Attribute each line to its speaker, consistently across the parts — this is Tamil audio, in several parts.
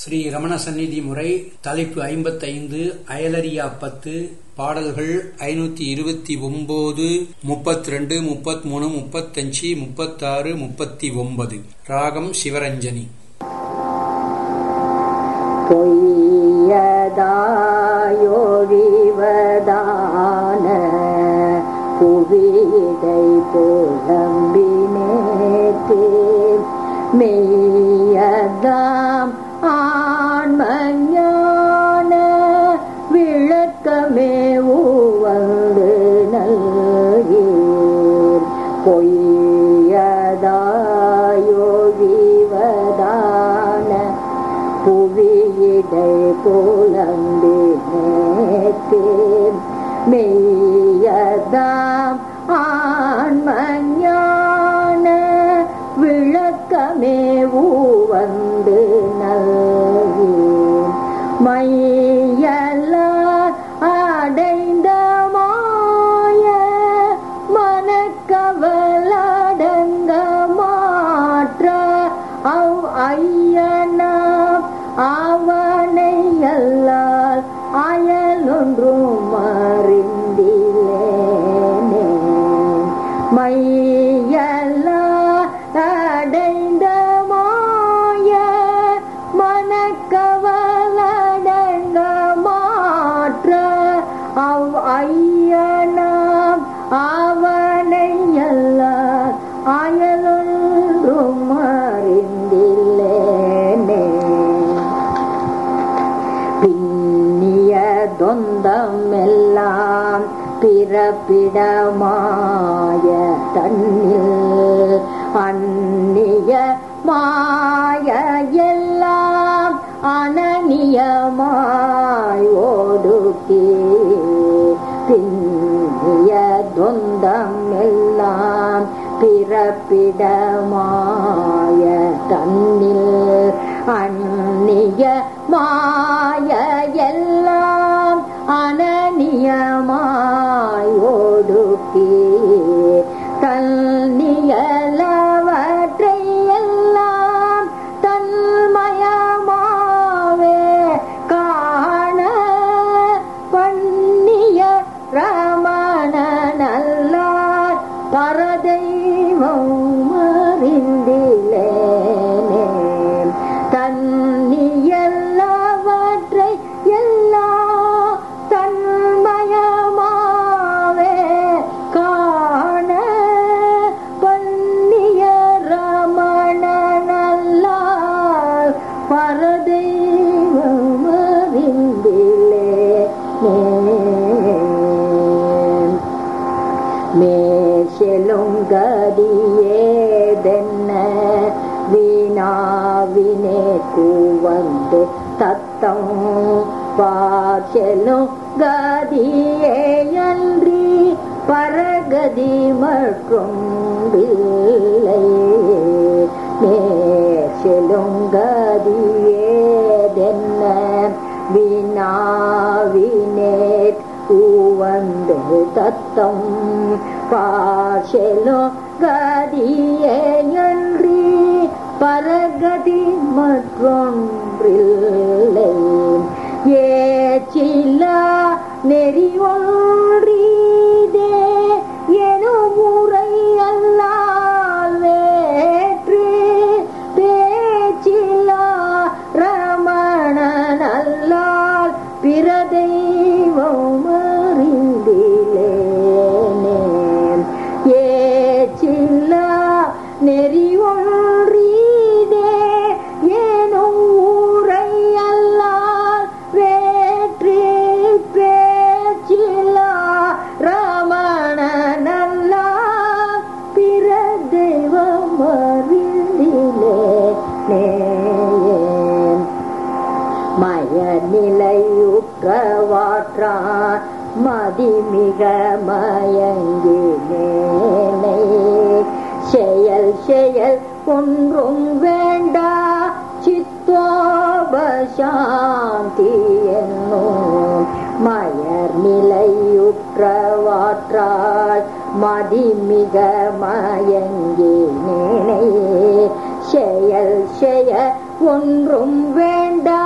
Speaker 1: ஸ்ரீ ரமண சந்நிதி முறை தலைப்பு ஐம்பத்தைந்து அயலரியா பத்து பாடல்கள் ஐநூத்தி இருபத்தி ஒன்பது முப்பத்தி ரெண்டு முப்பத்தி மூணு முப்பத்தஞ்சு முப்பத்தாறு முப்பத்தி ஒன்பது ராகம் சிவரஞ்சனி
Speaker 2: பொய்யதாயொழிவதான புவியிடை புலம்பினேத்தே மெய்யதாம் ஆன்மஞான விளக்கமே வந்து நல்கீர் பொய்யதாயொழிவதான புவியிடை புலம்பினேத்தேன் மெய்யதாம் ஆன்மஞான விளக்கமே வந்து நல்கி மையல்ல அடைந்த மாய மனக்கவலடங்க மாற்ற அவ் ஐயனாம் அவனை அல்லால் அயலொன்றும் அறிந்திலேனே மையல்ல அடைந்த மாய மனக்கவலடங்க மாற்ற அவ் ஐயனாம் அவனை அல்லால் அயலொன்றும் அறிந்தில்லேனே பின்னிய தொந்தம் எல்லாம் பிறப்பிடமாய தன்னில் அந்நிய மாய எல்லாம் அனநியமாய் ஓடுக்கே பின்னிய தொந்தம் எல்லாம் பிறப்பிடமாய தன்னில் அந்நிய மாய எல்லாம் அனநியமாய் ஓடுக்கே தன்னியலவற்றை எல்லாம் தன்மயமாவே காண பண்ணிய ரமண நல்லார் பரதெய்வம் அறிந்திலேனே தன்னியல்லவற்றை எல்லா தன்மயமாவே காண பண்ணிய ரமண நல்லார் பரதெய்வம் அறிந்திலேனே மேஷெலும் கதியேதென்ன வீணாவினே கூவந்து தத்தம் பாஷெலும் கதியேயன்றி பரகதி மற்றும் இல்லை மேஷெலும் கதியேதென்ன வீணாவினேட் கூவந்து தத்தம் பாஷெலோ கதியன்றி பரகதி மற்றொன்றில்லை ஏச்சில்லா நெறி ஒன்றீதே எனும் முறை அல்லால் வேற்று பேச்சில்லா ரமணன் அல்லால் பிற தெய்வம் அறிந்திலேனே ஏச்சில்லா நெறி ஒன்றீதே ஏனும் ஊரை அல்லால் வேற்று பேச்சில்லா ரமணன் அல்லால் பிற தெய்வம் அறிந்திலேனே மயநிலையுற்றவாற்றான் மதிமிக மயங்கினேனை செயல் செயல் ஒன்றும் வேண்டா சித்தோபசாந்தி என்னும் மயர் நிலையுற்றவாற்றால் மதிமிக மயங்கினேனை செயல் செய்ய ஒன்றும் வேண்டா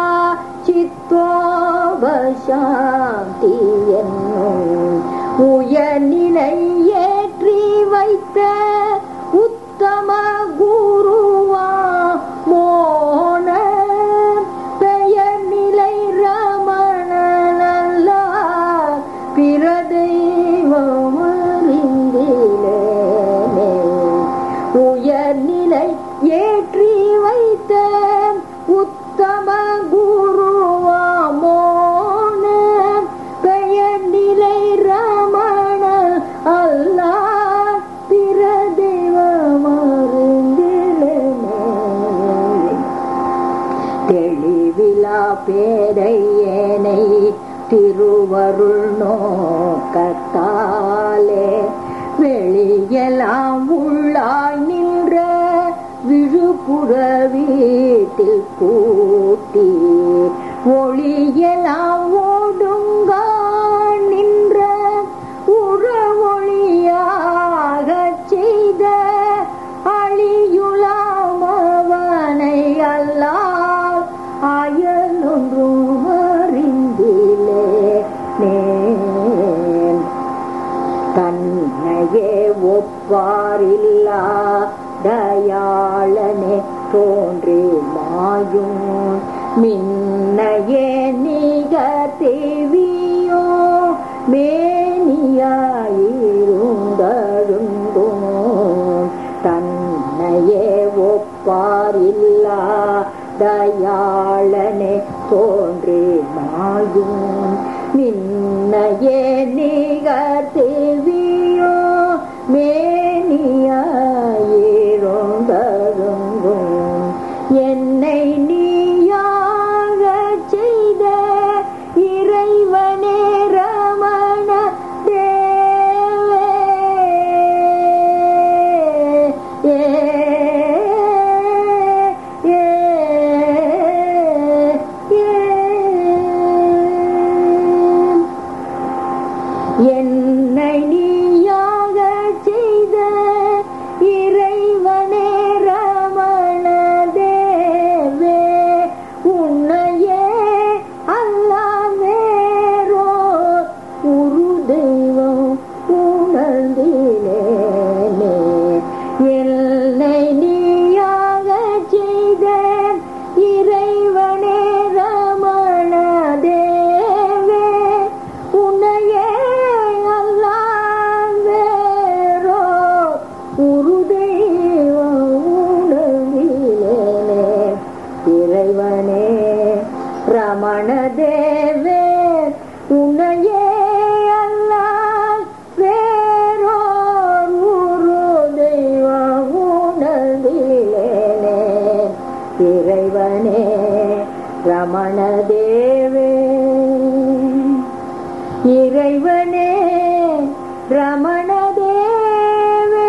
Speaker 2: சாந்தி என்னும் உயர்நிலை ஏற்றி வைத்த உத்தம குருவா மோன பெயர் நிலை ரமணனல்ல பிற தெய்வம் அறிந்திலேனே உயர்நிலை ஏற்றி வைத்த உத்தம குருவாமோன பெயர் நிலை ரமண அல்ல பிற தெய்வம் அறிந்திலேனே தெளிவிலா பேரையனை திருவருள் நோக்கத்தாலே வெளியெல்லாம் உள்ளாய் நின்ற விழுப்புற வீட்டில் கூட்டி ஒளியெல்லாம் ஓடுங்க நின்ற உற ஒளியாகச் செய்த அழியுலாமவனை அல்லால் அயலொன்றும் அறிந்திலே நேன் தன்னையே ஒப்பாரில்லா தயாளனே தோன்றி மாயும் மின்னையே நீக தேவியோ மேனியாயிருந்தழுந்தோம் தன்னையே ஒப்பாரில்லா தயாளனே தோன்றி மாயும் நின்னையே நீக தேவியோ மேனியாயிருந்தழுந்தோம் என்னை நீயாக செய்த இறைவனே ரமண தேவே ஏ ஏ ஏ என்னை நீயாக செய்த இறைவனே ரமண தேவே உன்னையே அல்லாவேரோ உரு தெய்வம் உணர்ந்திலேனே என்னை நீயாக செய்த இறைவனே ரமண தேவே உன்னையே அல்லாவேரோ உரு தெய்வம் உணர்ந்திலேனே இறைவனே ரமண தேவே உன்னையே அல்லால் வேறோர் உரு தெய்வம் உணர்ந்திலேனே இறைவனே ரமண தேவே இறைவனே ரமண தேவே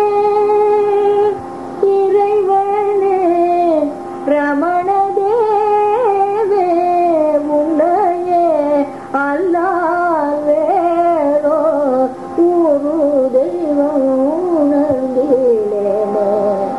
Speaker 2: இறைவனே ரமண தேவே உன்னையே அல்லால் வேறோ ஒரு தெய்வம் உணர்ந்திலேனே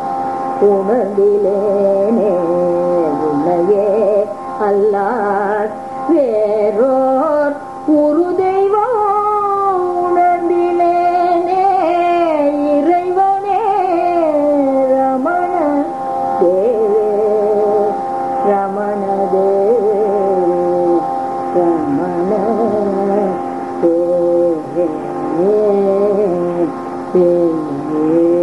Speaker 2: உணர்ந்திலேனே உன்னையே அல்லால் வேறோர் ஒரு தெய்வம் உணர்ந்திலேனே இறைவனே ரமண தேவே ரமண தேவே ரமண தேவே